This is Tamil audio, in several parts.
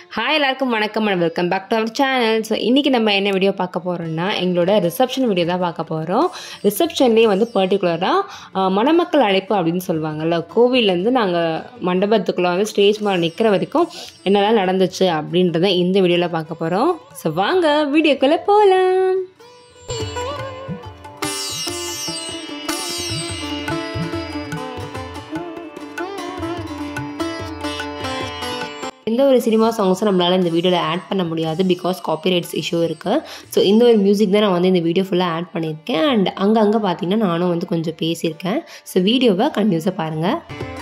ஹாய் எல்லாருக்கும் வணக்கம் and welcome back to our channel so இன்றைக்கி நம்ம என்ன வீடியோ பார்க்க போகிறோம்னா எங்களோட ரிசப்ஷன் வீடியோ தான் பார்க்க போகிறோம் ரிசப்ஷன்லேயே வந்து பர்டிகுலராக மணமக்கள் அழைப்பு அப்படின்னு சொல்லுவாங்கல்ல கோவில்லேருந்து நாங்கள் மண்டபத்துக்குள்ளே வந்து ஸ்டேஜ் மேலே நிற்கிற வரைக்கும் என்னெல்லாம் நடந்துச்சு அப்படின்றத இந்த வீடியோவில் பார்க்க போகிறோம் ஸோ வாங்க வீடியோக்குள்ளே போகலாம் எந்த ஒரு சினிமா சாங்ஸும் நம்மளால் இந்த வீடியோவில் ஆட் பண்ண முடியாது பிகாஸ் காப்பிரைட்ஸ் இஷ்யூ இருக்குது ஸோ இந்த ஒரு மியூசிக் தான் நான் வந்து இந்த வீடியோ ஃபுல்லாக ஆட் பண்ணியிருக்கேன் அண்ட் அங்கங்கே பார்த்தீங்கன்னா நானும் வந்து கொஞ்சம் பேசியிருக்கேன் ஸோ வீடியோவை கண்டினியூஸாக பாருங்கள்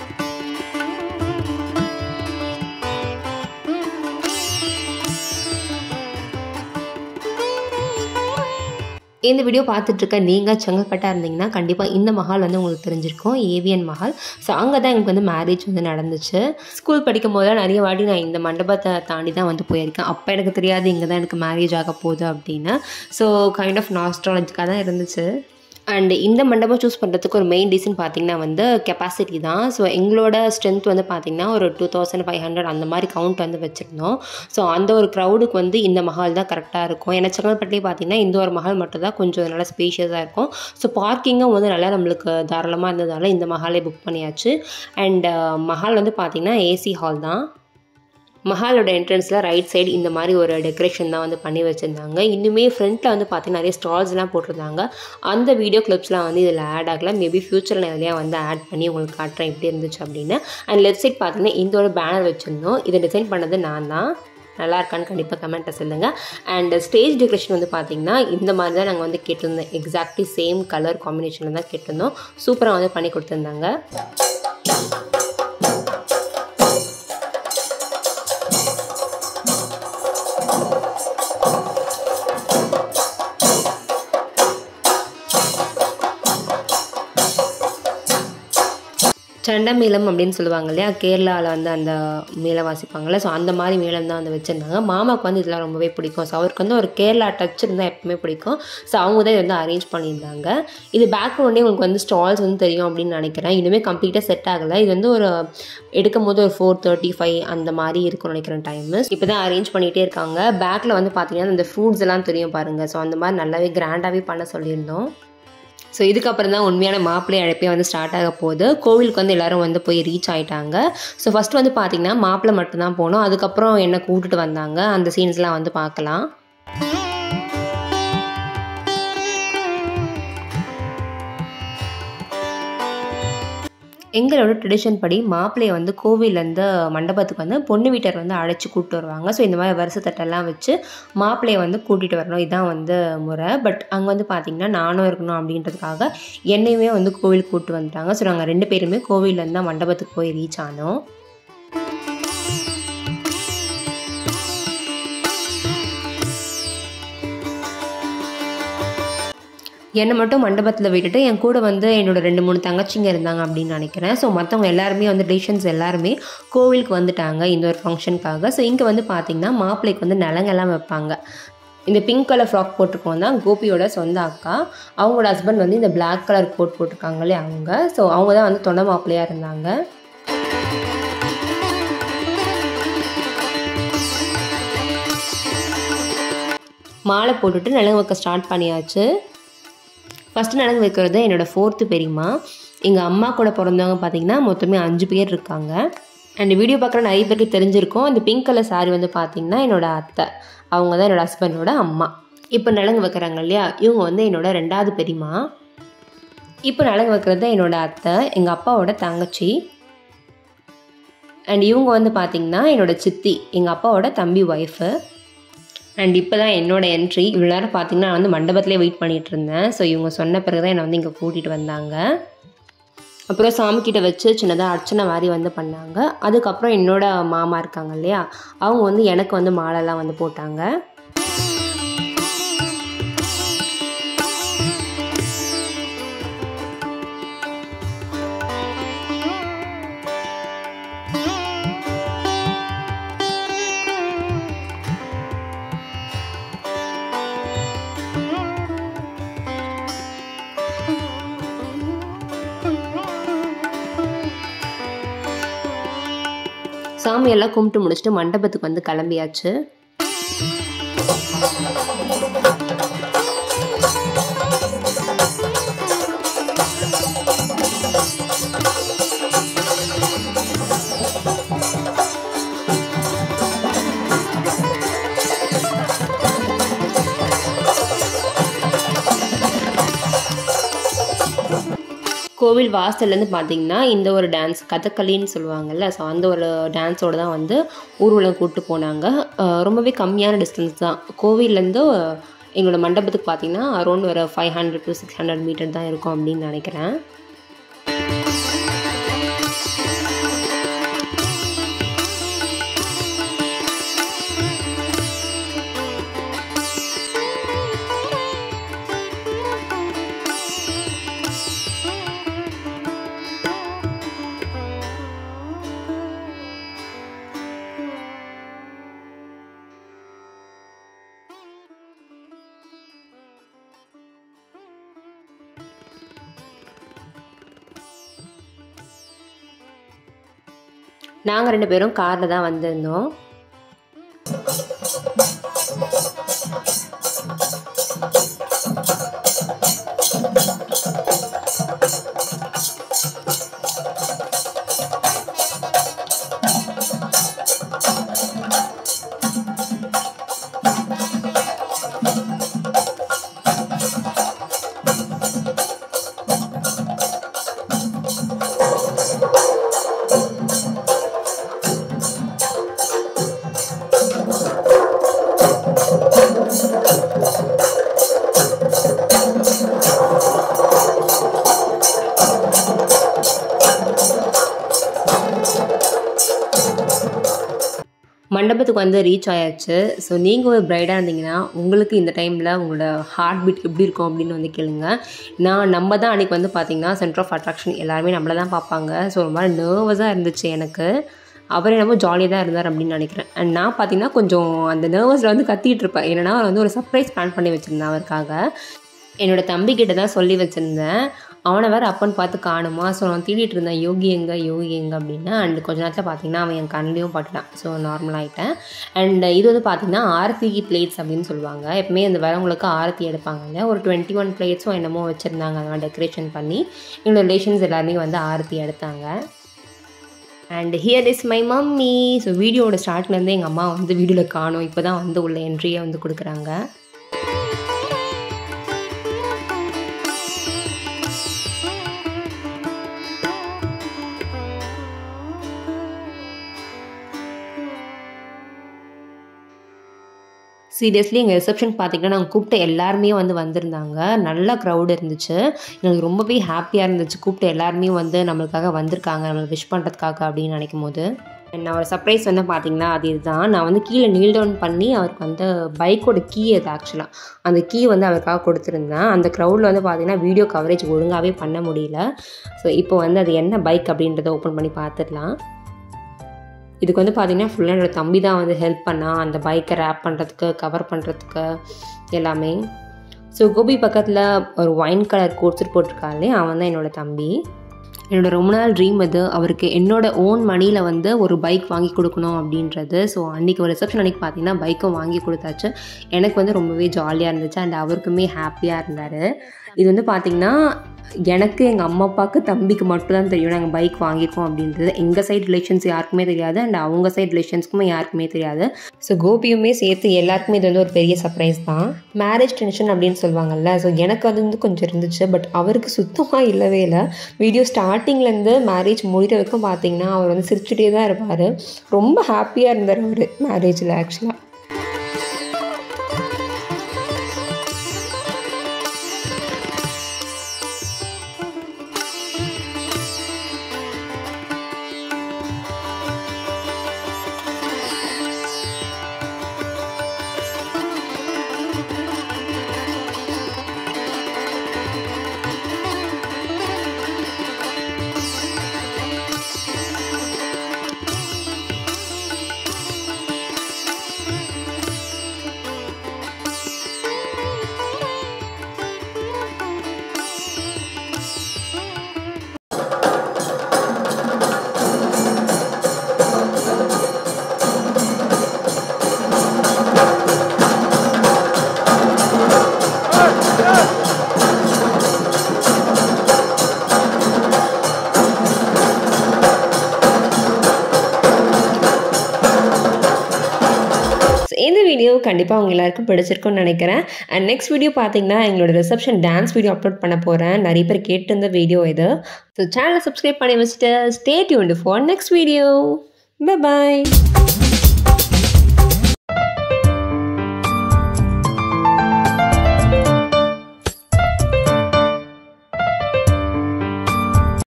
இந்த வீடியோ பார்த்துட்டு இருக்க நீங்கள் செங்கல்பட்டாக இருந்தீங்கன்னா கண்டிப்பாக இந்த மஹால் வந்து உங்களுக்கு தெரிஞ்சிருக்கும் ஏவிஎன் மஹால் ஸோ அங்கே தான் எனக்கு வந்து மேரேஜ் வந்து நடந்துச்சு ஸ்கூல் படிக்கும் போது நிறைய வாட்டி நான் இந்த மண்டபத்தை தாண்டி தான் வந்து போயிருக்கேன் அப்போ எனக்கு தெரியாது இங்கே தான் எனக்கு மேரேஜ் ஆக போகுது அப்படின்னு ஸோ கைண்ட் ஆஃப் நாஸ்ட்ராலஜிக்காக தான் இருந்துச்சு அண்ட் இந்த மண்டபம் சூஸ் பண்ணுறதுக்கு ஒரு மெயின் ரீசன் பார்த்தீங்கன்னா வந்து கெப்பாசிட்டி தான் ஸோ எங்களோட ஸ்ட்ரென்த் வந்து பார்த்திங்கன்னா ஒரு டூ தௌசண்ட் ஃபைவ் ஹண்ட்ரட் அந்த மாதிரி கவுண்ட் வந்து வச்சுருந்தோம் ஸோ அந்த ஒரு க்ரௌடுக்கு வந்து இந்த மஹால் தான் கரெக்டாக இருக்கும் ஏன்னா செங்கல்பட்டுலேயே பார்த்தீங்கன்னா இந்த ஒரு மஹால் மட்டும் தான் கொஞ்சம் நல்லா ஸ்பேஷியஸாக இருக்கும் ஸோ பார்க்கிங்கும் வந்து நல்லா நம்மளுக்கு தாராளமாக இருந்ததால் இந்த மஹாலே புக் பண்ணியாச்சு அண்ட் மஹால் வந்து பார்த்திங்கன்னா ஏசி ஹால் தான் மஹாலோட என்ட்ரன்ஸில் ரைட் சைடு இந்த மாதிரி ஒரு டெக்கரேஷன் தான் வந்து பண்ணி வச்சுருந்தாங்க இன்னுமே ஃப்ரண்ட்டில் வந்து பார்த்தீங்கன்னா நிறைய ஸ்டால்ஸ்லாம் போட்டிருந்தாங்க அந்த வீடியோ கிளிப்ஸ்லாம் வந்து இதில் ஆட் ஆகல மேபி ஃப்யூச்சரில் நிறையா வந்து ஆட் பண்ணி உங்களுக்கு காட்டுறேன் எப்படி இருந்துச்சு அப்படின்னு அண்ட் லெஃப்ட் சைட் பார்த்தீங்கன்னா இந்த ஒரு பேனர் வச்சுருந்தோம் இதை டிசைன் பண்ணது நான் தான் நல்லா இருக்கான்னு கண்டிப்பாக கமெண்ட்டை சொல்லுங்கள் அண்ட் ஸ்டேஜ் டெக்கரேஷன் வந்து பார்த்திங்கன்னா இந்த மாதிரி தான் நாங்கள் வந்து கேட்டிருந்தோம் எக்ஸாக்ட்லி சேம் கலர் காம்பினேஷனில் தான் கேட்டிருந்தோம் சூப்பராக வந்து பண்ணி கொடுத்துருந்தாங்க சண்டை மேளம் அப்படின்னு சொல்லுவாங்க இல்லையா கேரளாவில் வந்து அந்த மேளம் வாசிப்பாங்கள்ல ஸோ அந்த மாதிரி மேளம் தான் வந்து வச்சுருந்தாங்க மாமாவுக்கு வந்து இதெல்லாம் ரொம்பவே பிடிக்கும் ஸோ அவருக்கு வந்து ஒரு கேரளா டச் இருந்தால் எப்பவுமே பிடிக்கும் ஸோ அவங்க தான் இதை வந்து அரேஞ்ச் பண்ணியிருந்தாங்க இது பேக்ரவுண்டே உங்களுக்கு வந்து ஸ்டால்ஸ் வந்து தெரியும் அப்படின்னு நினைக்கிறேன் இன்னுமே கம்ப்ளீட்டாக செட் ஆகலை இது வந்து ஒரு எடுக்கும் போது ஒரு ஃபோர் தேர்ட்டி ஃபைவ் அந்த மாதிரி இருக்கும்னு நினைக்கிறேன் டைமு இப்போ தான் அரேஞ்ச் பண்ணிகிட்டே இருக்காங்க பேக்கில் வந்து பார்த்தீங்கன்னா அந்த ஃப்ரூட்ஸ் எல்லாம் தெரியும் பாருங்கள் ஸோ அந்த மாதிரி நல்லாவே கிராண்டாகவே பண்ண சொல்லியிருந்தோம் ஸோ இதுக்கப்புறம் தான் உண்மையான மாப்பிள்ளை அழைப்பே வந்து ஸ்டார்ட் ஆக போகுது கோவிலுக்கு வந்து எல்லோரும் வந்து போய் ரீச் ஆகிட்டாங்க ஸோ ஃபஸ்ட்டு வந்து பார்த்திங்கன்னா மாப்பிள்ளை மட்டும்தான் போனோம் அதுக்கப்புறம் என்னை கூப்பிட்டுட்டு வந்தாங்க அந்த சீன்ஸ்லாம் வந்து பார்க்கலாம் எங்களோட ட்ரெடிஷன் படி மாப்பிள்ளையை வந்து கோவிலேருந்து மண்டபத்துக்கு வந்து பொண்ணு வீட்டர் வந்து அழைச்சி கூப்பிட்டு வருவாங்க ஸோ இந்த மாதிரி வருஷத்தட்டெல்லாம் வச்சு மாப்பிள்ளையை வந்து கூட்டிகிட்டு வரணும் இதுதான் வந்து முறை பட் அங்கே வந்து பார்த்திங்கன்னா நானும் இருக்கணும் அப்படின்றதுக்காக என்னையுமே வந்து கோவிலுக்கு கூப்பிட்டு வந்துட்டாங்க ஸோ நாங்கள் ரெண்டு பேருமே கோவிலேருந்து தான் மண்டபத்துக்கு போய் ரீச் ஆனோம் என்னை மட்டும் மண்டபத்தில் விட்டுட்டு என் கூட வந்து என்னோடய ரெண்டு மூணு தங்கச்சிங்க இருந்தாங்க அப்படின்னு நினைக்கிறேன் ஸோ மற்றவங்க எல்லாருமே வந்து ரிலேஷன்ஸ் எல்லாருமே கோவிலுக்கு வந்துட்டாங்க இந்த ஒரு ஃபங்க்ஷனுக்காக ஸோ இங்கே வந்து பார்த்திங்கன்னா மாப்பிள்ளைக்கு வந்து நிலங்கெல்லாம் வைப்பாங்க இந்த பிங்க் கலர் ஃப்ராக் போட்டிருக்கோம் தான் கோபியோட சொந்த அக்கா அவங்களோட ஹஸ்பண்ட் வந்து இந்த பிளாக் கலர் கோட் போட்டிருக்காங்களே அவங்க ஸோ அவங்க தான் வந்து தொண்டை மாப்பிள்ளையாக இருந்தாங்க மாலை போட்டுட்டு நிலங்கு வைக்க ஸ்டார்ட் பண்ணியாச்சு ஃபஸ்ட்டு நலங்கு வைக்கிறது என்னோடய ஃபோர்த்து பெரியம்மா எங்கள் அம்மா கூட பிறந்தவங்க பார்த்திங்கன்னா மொத்தமே அஞ்சு பேர் இருக்காங்க அண்ட் வீடியோ பார்க்குற நிறைய பேருக்கு தெரிஞ்சிருக்கும் இந்த பிங்க் கலர் சாரி வந்து பார்த்திங்கன்னா என்னோடய அத்தை அவங்க தான் என்னோடய ஹஸ்பண்டோட அம்மா இப்போ நலங்கு வைக்கிறாங்க இல்லையா இவங்க வந்து என்னோடய ரெண்டாவது பெரியம்மா இப்போ நலங்கு வைக்கிறது என்னோடய அத்தை எங்கள் அப்பாவோட தங்கச்சி அண்ட் இவங்க வந்து பார்த்திங்கன்னா என்னோடய சித்தி எங்கள் அப்பாவோட தம்பி ஒய்ஃபு அண்ட் இப்போ தான் என்னோடய என்ட்ரி இவ்வளோ நேரம் பார்த்தீங்கன்னா நான் வந்து மண்டபத்திலே வெயிட் பண்ணிகிட்டு இருந்தேன் ஸோ இவங்க சொன்ன பிறகு தான் என்னை வந்து இங்கே கூட்டிகிட்டு வந்தாங்க அப்புறம் சாமிக்கிட்ட வச்சு சின்னதாக அர்ச்சனை மாதிரி வந்து பண்ணாங்க அதுக்கப்புறம் என்னோட மாமா இருக்காங்க இல்லையா அவங்க வந்து எனக்கு வந்து மாலைலாம் வந்து போட்டாங்க ஸோ சாமி எல்லாம் கும்பிட்டு முடிச்சுட்டு மண்டபத்துக்கு வந்து கிளம்பியாச்சு கோவில் வாசல்லேருந்து பார்த்தீங்கன்னா இந்த ஒரு டான்ஸ் கதகளின்னு சொல்லுவாங்கல்ல ஸோ அந்த ஒரு டான்ஸோடு தான் வந்து ஊர்வலம் கூப்பிட்டு போனாங்க அஹ் ரொம்பவே கம்மியான டிஸ்டன்ஸ் தான் கோவில்லேருந்து எங்களோட மண்டபத்துக்கு பார்த்தீங்கன்னா அரௌண்ட் ஒரு five hundred to six hundred metre தான் இருக்கும் அப்படின்னு நினைக்கிறேன் நாங்கள் ரெண்டு பேரும் காரில் தான் வந்திருந்தோம் மண்டபத்துக்கு வந்து ரீச் ஆயாச்சு ஸோ நீங்கள் ஒரு ப்ரைடாக இருந்தீங்கன்னா உங்களுக்கு இந்த டைமில் உங்களோட ஹார்ட் பீட் எப்படி இருக்கும் அப்படின்னு வந்து கேளுங்க நான் நம்ம தான் அன்றைக்கி வந்து பார்த்தீங்கன்னா சென்டர் ஆஃப் அட்ராக்ஷன் எல்லாருமே நம்மள தான் பார்ப்பாங்க ஸோ ரொம்ப மாதிரி நர்வஸாக இருந்துச்சு எனக்கு அவர் என்னமோ ஜாலியாக தான் இருந்தார் அப்படின்னு நினைக்கிறேன் அண்ட் நான் பார்த்தீங்கன்னா கொஞ்சம் அந்த நர்வஸில் வந்து கத்திட்டு இருப்பேன் என்னன்னா அவர் வந்து ஒரு சர்ப்ரைஸ் பிளான் பண்ணி வச்சுருந்தேன் அவருக்காக என்னோட தம்பி கிட்ட தான் சொல்லி வச்சுருந்தேன் அவனை வேறு அப்பன்னு பார்த்து காணுமா ஸோ நான் தேடிட்டு இருந்தேன் யோகி எங்க யோகி எங்க அப்படின்னா அண்ட் கொஞ்ச நேரத்தில் பார்த்தீங்கன்னா அவன் என் கண்ணிலையும் பட்டுட்டான் ஸோ நார்மல் ஆகிட்டேன் அண்ட் இது வந்து பார்த்தீங்கன்னா ஆரத்தி பிளேட்ஸ் அப்படின்னு சொல்லுவாங்க எப்பவுமே அந்த வரவங்களுக்கு ஆரத்தி எடுப்பாங்கல்ல ஒரு டுவெண்ட்டி ஒன் பிளேட்ஸும் என்னமோ வச்சுருந்தாங்க அதெல்லாம் டெக்கரேஷன் பண்ணி என்னோட ரிலேஷன்ஸ் எல்லாருமே வந்து ஆரத்தி எடுத்தாங்க and here is my mummy so வீடியோட ஸ்டார்ட்லேருந்து எங்கள் அம்மா வந்து வீடியோவில் காணும் இப்போ தான் வந்து உள்ள என்ட்ரியை வந்து கொடுக்குறாங்க சீரியஸ்லி எங்கள் ரிசப்ஷன் பார்த்தீங்கன்னா நாங்கள் கூப்பிட்ட எல்லாருமே வந்து வந்திருந்தாங்க நல்ல க்ரௌட் இருந்துச்சு எங்களுக்கு ரொம்பவே ஹாப்பியாக இருந்துச்சு கூப்பிட்ட எல்லாருமே வந்து நம்மளுக்காக வந்திருக்காங்க நம்மளுக்கு விஷ் பண்ணுறதுக்காக அப்படின்னு நினைக்கும் போது நான் ஒரு சர்ப்ரைஸ் வந்து பார்த்தீங்கன்னா அது இதுதான் நான் வந்து கீழே நீல் டவுன் பண்ணி அவருக்கு வந்து பைக்கோட கீ அது ஆக்சுவலாக அந்த கீ வந்து அவருக்காக கொடுத்துருந்தேன் அந்த க்ரௌடில் வந்து பார்த்தீங்கன்னா வீடியோ கவரேஜ் ஒழுங்காகவே பண்ண முடியல ஸோ இப்போ வந்து அது என்ன பைக் அப்படின்றத ஓப்பன் பண்ணி பார்த்துடலாம் இதுக்கு வந்து பார்த்தீங்கன்னா ஃபுல்லாக என்னோடய தம்பி தான் வந்து ஹெல்ப் பண்ணான் அந்த பைக்கை ரேப் பண்ணுறதுக்கு கவர் பண்ணுறதுக்கு எல்லாமே ஸோ கோபி பக்கத்தில் ஒரு ஒயின் கலர் கோட்ஸர் போட்டிருக்காங்களே அவன் தான் என்னோடய தம்பி என்னோடய ரொம்ப நாள் ட்ரீம் அது அவருக்கு என்னோட ஓன் மணியில் வந்து ஒரு பைக் வாங்கி கொடுக்கணும் அப்படின்றது ஸோ அன்றைக்கி ஒரு ரிசப்ஷன் அன்றைக்கி பார்த்தீங்கன்னா பைக்கும் வாங்கி கொடுத்தாச்சு எனக்கு வந்து ரொம்பவே ஜாலியாக இருந்துச்சு அண்ட் அவருக்குமே ஹாப்பியாக இருந்தார் இது வந்து பார்த்திங்கன்னா எனக்கு எங்கள் அம்மா அப்பாவுக்கு தம்பிக்கு மட்டும் தான் தெரியும் நாங்கள் பைக் வாங்கியிருக்கோம் அப்படின்றது எங்கள் சைட் ரிலேஷன்ஸ் யாருக்குமே தெரியாது அண்ட் அவங்க சைட் ரிலேஷன்ஸ்க்குமே யாருக்குமே தெரியாது ஸோ கோபியுமே சேர்த்து எல்லாருக்குமே இது வந்து ஒரு பெரிய சர்ப்ரைஸ் தான் மேரேஜ் டென்ஷன் அப்படின்னு சொல்லுவாங்கல்ல ஸோ எனக்கு அது வந்து கொஞ்சம் இருந்துச்சு பட் அவருக்கு சுத்தமாக இல்லவே இல்லை வீடியோ ஸ்டார்டிங்லேருந்து மேரேஜ் முடிகிற வரைக்கும் பார்த்தீங்கன்னா அவர் வந்து சிரிச்சுட்டே தான் இருப்பார் ரொம்ப ஹாப்பியாக இருந்தார் அவர் மேரேஜில் ஆக்சுவலாக வீடியோ கண்டிப்பாக அவங்க எல்லாருக்கும் பிடிச்சிருக்கும்னு நினைக்கிறேன் அண்ட் நெக்ஸ்ட் வீடியோ பார்த்தீங்கன்னா எங்களோட ரிசப்ஷன் டான்ஸ் வீடியோ அப்லோட் பண்ண போகிறேன் நிறைய பேர் கேட்டிருந்த வீடியோ இது ஸோ சேனலை சப்ஸ்கிரைப் பண்ணி வச்சுட்டு stay tuned for next video bye bye